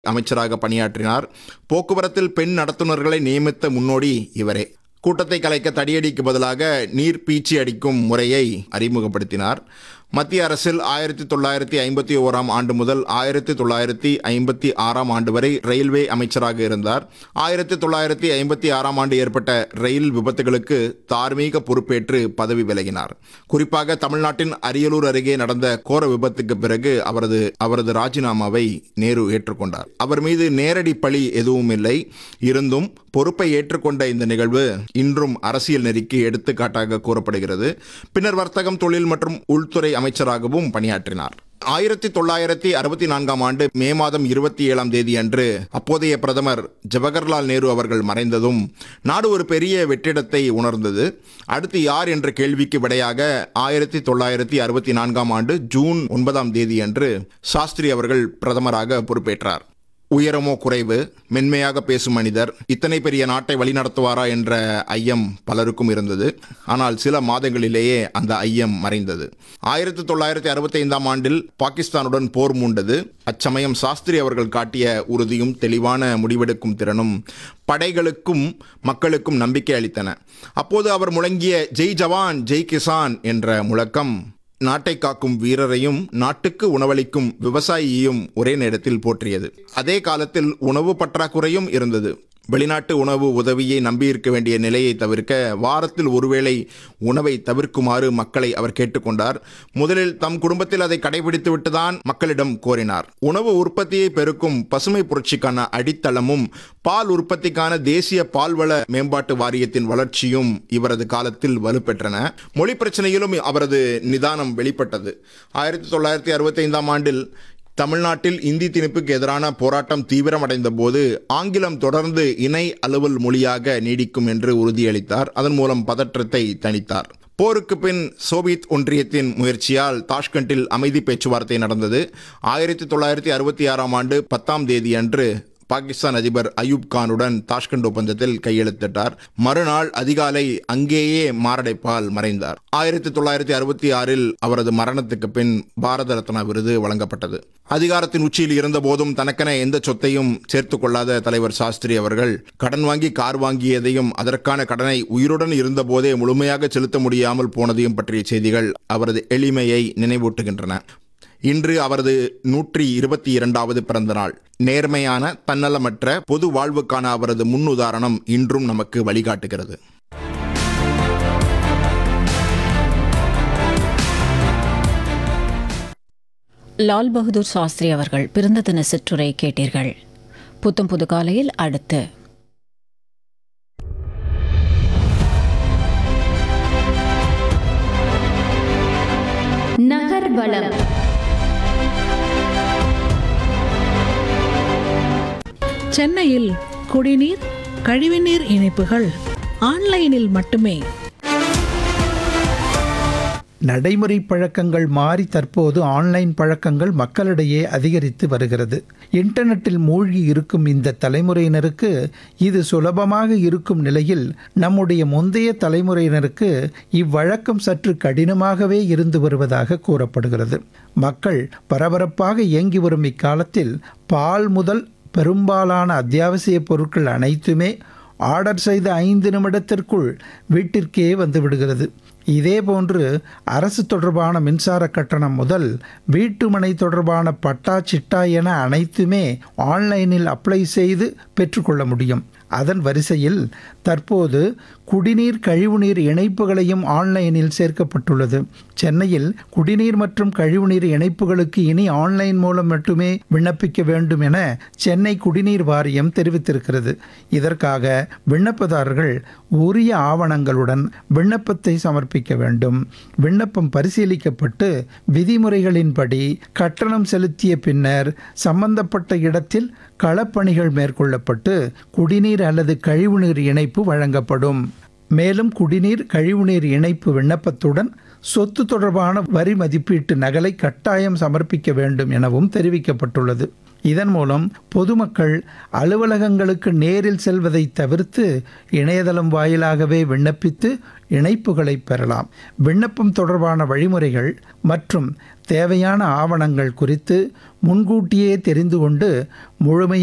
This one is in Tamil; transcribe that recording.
அமைச்சராக பணியாற்றினார் போக்குவரத்தில் பெண் நடத்துனர்களை நியமித்த முன்னோடி இவரே கூட்டத்தை கலைக்க தடியடிக்கு பதிலாக நீர் பீச்சி அடிக்கும் முறையை அறிமுகப்படுத்தினார் மத்திய அரசில் ஆயிரத்தி தொள்ளாயிரத்தி ஐம்பத்தி ஓராம் ஆண்டு முதல் ஆயிரத்தி தொள்ளாயிரத்தி ஐம்பத்தி ஆறாம் ஆண்டு வரை ரயில்வே அமைச்சராக இருந்தார் ஆயிரத்தி தொள்ளாயிரத்தி ஐம்பத்தி ஆறாம் ஆண்டு ஏற்பட்ட ரயில் விபத்துகளுக்கு தார்மீக பொறுப்பேற்று பதவி விலகினார் குறிப்பாக தமிழ்நாட்டின் அரியலூர் அருகே நடந்த கோர விபத்துக்கு பிறகு அவரது அவரது ராஜினாமாவை நேரு ஏற்றுக்கொண்டார் அவர் மீது நேரடி பழி எதுவும் இல்லை இருந்தும் பொறுப்பை ஏற்றுக்கொண்ட இந்த நிகழ்வு இன்றும் அரசியல் நெறிக்கு எடுத்துக்காட்டாக கூறப்படுகிறது பின்னர் வர்த்தகம் தொழில் மற்றும் உள்துறை அமைச்சராகவும் பணியாற்றினார் ஆயிரத்தி தொள்ளாயிரத்தி அறுபத்தி நான்காம் ஆண்டு மே மாதம் இருபத்தி ஏழாம் தேதி அன்று அப்போதைய பிரதமர் ஜவஹர்லால் நேரு அவர்கள் மறைந்ததும் நாடு ஒரு பெரிய வெற்றிடத்தை உணர்ந்தது அடுத்து யார் என்ற கேள்விக்கு விடையாக ஆயிரத்தி தொள்ளாயிரத்தி அறுபத்தி நான்காம் ஆண்டு ஜூன் ஒன்பதாம் தேதி அன்று சாஸ்திரி அவர்கள் பிரதமராக பொறுப்பேற்றார் உயரமோ குறைவு மென்மையாக பேசும் மனிதர் இத்தனை பெரிய நாட்டை வழிநடத்துவாரா என்ற ஐயம் பலருக்கும் இருந்தது ஆனால் சில மாதங்களிலேயே அந்த ஐயம் மறைந்தது ஆயிரத்தி தொள்ளாயிரத்தி அறுபத்தி ஐந்தாம் ஆண்டில் பாகிஸ்தானுடன் போர் மூண்டது அச்சமயம் சாஸ்திரி அவர்கள் காட்டிய உறுதியும் தெளிவான முடிவெடுக்கும் திறனும் படைகளுக்கும் மக்களுக்கும் நம்பிக்கை அளித்தன அப்போது அவர் முழங்கிய ஜெய் ஜவான் ஜெய் கிசான் என்ற முழக்கம் நாட்டை காக்கும் வீரரையும் நாட்டுக்கு உணவளிக்கும் விவசாயியையும் ஒரே நேரத்தில் போற்றியது அதே காலத்தில் உணவு பற்றாக்குறையும் இருந்தது வெளிநாட்டு உணவு உதவியை நம்பியிருக்க வேண்டிய நிலையை தவிர்க்க வாரத்தில் ஒருவேளை உணவை தவிர்க்குமாறு மக்களை அவர் கேட்டுக்கொண்டார் முதலில் தம் குடும்பத்தில் அதை கடைபிடித்துவிட்டுதான் மக்களிடம் கோரினார் உணவு உற்பத்தியை பெருக்கும் பசுமை புரட்சிக்கான அடித்தளமும் பால் உற்பத்திக்கான தேசிய பால்வள மேம்பாட்டு வாரியத்தின் வளர்ச்சியும் இவரது காலத்தில் வலுப்பெற்றன மொழி பிரச்சனையிலும் அவரது நிதானம் வெளிப்பட்டது ஆயிரத்தி தொள்ளாயிரத்தி அறுபத்தி ஐந்தாம் ஆண்டில் தமிழ்நாட்டில் இந்தி திணிப்புக்கு எதிரான போராட்டம் தீவிரமடைந்த போது ஆங்கிலம் தொடர்ந்து இணை அலுவல் மொழியாக நீடிக்கும் என்று உறுதியளித்தார் அதன் மூலம் பதற்றத்தை தணித்தார் போருக்கு பின் சோவியத் ஒன்றியத்தின் முயற்சியால் தாஷ்கண்டில் அமைதி பேச்சுவார்த்தை நடந்தது ஆயிரத்தி தொள்ளாயிரத்தி அறுபத்தி ஆறாம் ஆண்டு பத்தாம் தேதி அன்று பாகிஸ்தான் அதிபர் அயூப் கானுடன் தாஷ்கண்ட் ஒப்பந்தத்தில் கையெழுத்திட்டார் மறுநாள் அதிகாலை அங்கேயே மாரடைப்பால் மறைந்தார் ஆயிரத்தி தொள்ளாயிரத்தி அறுபத்தி ஆறில் அவரது மரணத்துக்கு பின் பாரத ரத்னா விருது வழங்கப்பட்டது அதிகாரத்தின் உச்சியில் இருந்த போதும் தனக்கென எந்த சொத்தையும் சேர்த்துக் கொள்ளாத தலைவர் சாஸ்திரி அவர்கள் கடன் வாங்கி கார் வாங்கியதையும் அதற்கான கடனை உயிருடன் இருந்த போதே முழுமையாக செலுத்த முடியாமல் போனதையும் பற்றிய செய்திகள் அவரது எளிமையை நினைவூட்டுகின்றன இன்று அவரது நூற்றி இருபத்தி இரண்டாவது பிறந்த நாள் நேர்மையான தன்னலமற்ற பொது வாழ்வுக்கான அவரது முன்னுதாரணம் இன்றும் நமக்கு வழிகாட்டுகிறது லால் பகதூர் சாஸ்திரி அவர்கள் பிறந்த தின சிற்றுரை கேட்டீர்கள் புத்தம் புது காலையில் அடுத்து நகர்வலம் சென்னையில் குடிநீர் கழிவுநீர் இணைப்புகள் ஆன்லைனில் மட்டுமே நடைமுறை பழக்கங்கள் மாறி தற்போது ஆன்லைன் பழக்கங்கள் மக்களிடையே அதிகரித்து வருகிறது இன்டர்நெட்டில் மூழ்கி இருக்கும் இந்த தலைமுறையினருக்கு இது சுலபமாக இருக்கும் நிலையில் நம்முடைய முந்தைய தலைமுறையினருக்கு இவ்வழக்கம் சற்று கடினமாகவே இருந்து வருவதாக கூறப்படுகிறது மக்கள் பரபரப்பாக இயங்கி வரும் இக்காலத்தில் பால் முதல் பெரும்பாலான அத்தியாவசிய பொருட்கள் அனைத்துமே ஆர்டர் செய்த ஐந்து நிமிடத்திற்குள் வீட்டிற்கே வந்து விடுகிறது இதேபோன்று அரசு தொடர்பான மின்சார கட்டணம் முதல் வீட்டுமனை தொடர்பான பட்டா சிட்டா என அனைத்துமே ஆன்லைனில் அப்ளை செய்து பெற்றுக்கொள்ள முடியும் அதன் வரிசையில் தற்போது குடிநீர் கழிவுநீர் இணைப்புகளையும் ஆன்லைனில் சேர்க்கப்பட்டுள்ளது சென்னையில் குடிநீர் மற்றும் கழிவுநீர் இணைப்புகளுக்கு இனி ஆன்லைன் மூலம் மட்டுமே விண்ணப்பிக்க வேண்டும் என சென்னை குடிநீர் வாரியம் தெரிவித்திருக்கிறது இதற்காக விண்ணப்பதாரர்கள் உரிய ஆவணங்களுடன் விண்ணப்பத்தை சமர்ப்பிக்க வேண்டும் விண்ணப்பம் பரிசீலிக்கப்பட்டு விதிமுறைகளின்படி கட்டணம் செலுத்திய பின்னர் சம்பந்தப்பட்ட இடத்தில் களப்பணிகள் மேற்கொள்ளப்பட்டு குடிநீர் அல்லது கழிவுநீர் இணைப்பு வழங்கப்படும் மேலும் குடிநீர் கழிவுநீர் இணைப்பு விண்ணப்பத்துடன் சொத்து தொடர்பான வரி மதிப்பீட்டு நகலை கட்டாயம் சமர்ப்பிக்க வேண்டும் எனவும் தெரிவிக்கப்பட்டுள்ளது இதன் மூலம் பொதுமக்கள் அலுவலகங்களுக்கு நேரில் செல்வதை தவிர்த்து இணையதளம் வாயிலாகவே விண்ணப்பித்து இணைப்புகளை பெறலாம் விண்ணப்பம் தொடர்பான வழிமுறைகள் மற்றும் தேவையான ஆவணங்கள் குறித்து முன்கூட்டியே தெரிந்து கொண்டு முழுமையாக